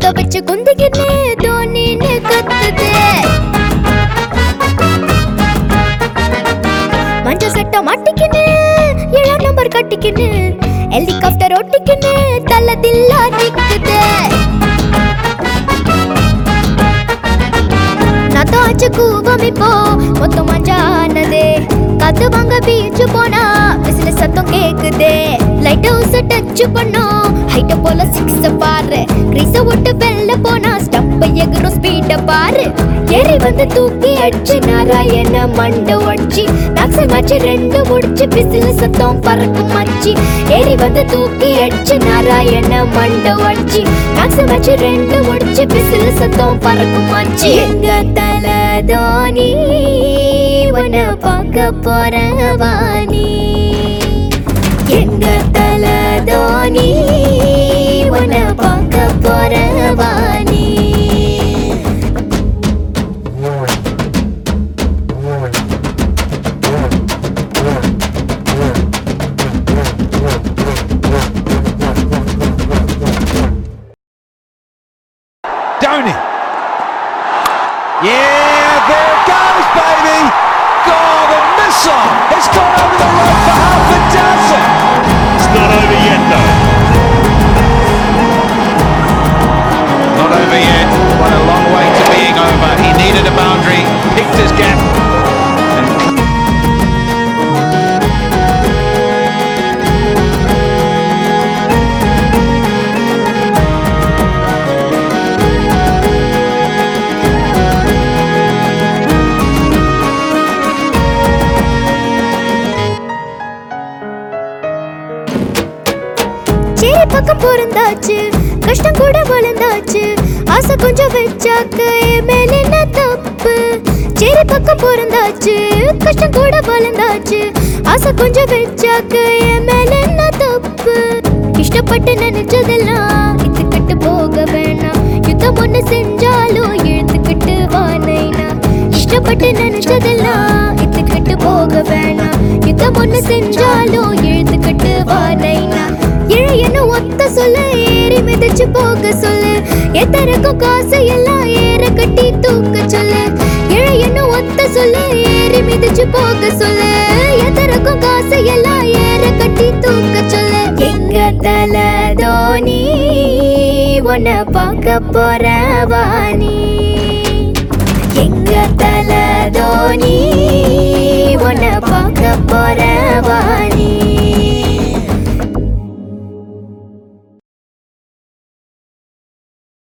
குத்த வச்சு குந்திக்கின்னு தோனின்னு கத்துது மஞ்ச சட்டை மாட்டிக்கின்னு ஏழாம் நம்பர் கட்டிக்கின்னு ஹெலிகாப்டர் ஒட்டிக்கின்னு தள்ள தில்லா நிக்குது நான் தாச்சு கூவம் இப்போ மொத்தம் மஞ்சானது காத்து வாங்க பீச்சு போனா விசில சத்தம் கேக்குதே லைட் ஹவுஸ் டச் பண்ணோம் ஹைட்ட போல சிக்ஸ் பாரு கிரீஸ விட்டு வெளில போனா ஸ்டம்ப் எகுரும் ஸ்பீட பாரு ஏறி வந்து தூக்கி அடிச்சு நாராயண மண்ட உடச்சி நாக்ஸ மச்சி ரெண்டு முடிச்சு பிசில சத்தம் பறக்கும் மச்சி ஏறி வந்து தூக்கி அடிச்சு நாராயண மண்ட உடச்சி நாக்ஸ மச்சி ரெண்டு முடிச்சு பிசில சத்தம் பறக்கும் மச்சி எங்க தல தோனி உன்னை பார்க்க போறவானி எங்க தல தோனி உன்னை பார்க்க போறவானி Downey. Yeah, there it goes, baby. God, the missile. It's gone over the rope for half a dozen. It's not over yet, though. Not over yet, but a long way to being over. He needed a boundary, picked his gap. And சேரி பக்கம் பொருந்தாச்சு கஷ்டம் கூட வளர்ந்தாச்சு ஆசை கொஞ்சம் வச்சாக்க என் மேல என்ன தப்பு சேரி பக்கம் பொருந்தாச்சு கஷ்டம் கூட வளர்ந்தாச்சு ஆசை கொஞ்சம் வச்சாக்க என் மேல என்ன தப்பு இஷ்டப்பட்டு நினைச்சதெல்லாம் இத்துக்கிட்டு போக வேணாம் யுத்தம் ஒண்ணு செஞ்சாலும் இழுத்துக்கிட்டு வானைனா இஷ்டப்பட்டு நினைச்சதெல்லாம் இத்துக்கிட்டு போக வேணாம் யுத்தம் ஒண்ணு செஞ்சாலும் இழுத்துக்கிட்டு வானைனா இழையன்னு ஒத்த சொல்லு ஏறி மிதிச்சு போக சொல்லு எத்தரக்கும் காசு எல்லாம் ஏற கட்டி தூக்க சொல்லு இழையன்னு ஒத்த சொல்லு ஏறி மிதிச்சு போக சொல்லு எத்தரக்கும் காசு எல்லாம் ஏற கட்டி தூக்க சொல்லு எங்க தல தோனி உன்னை பார்க்க போறவானி எங்க தல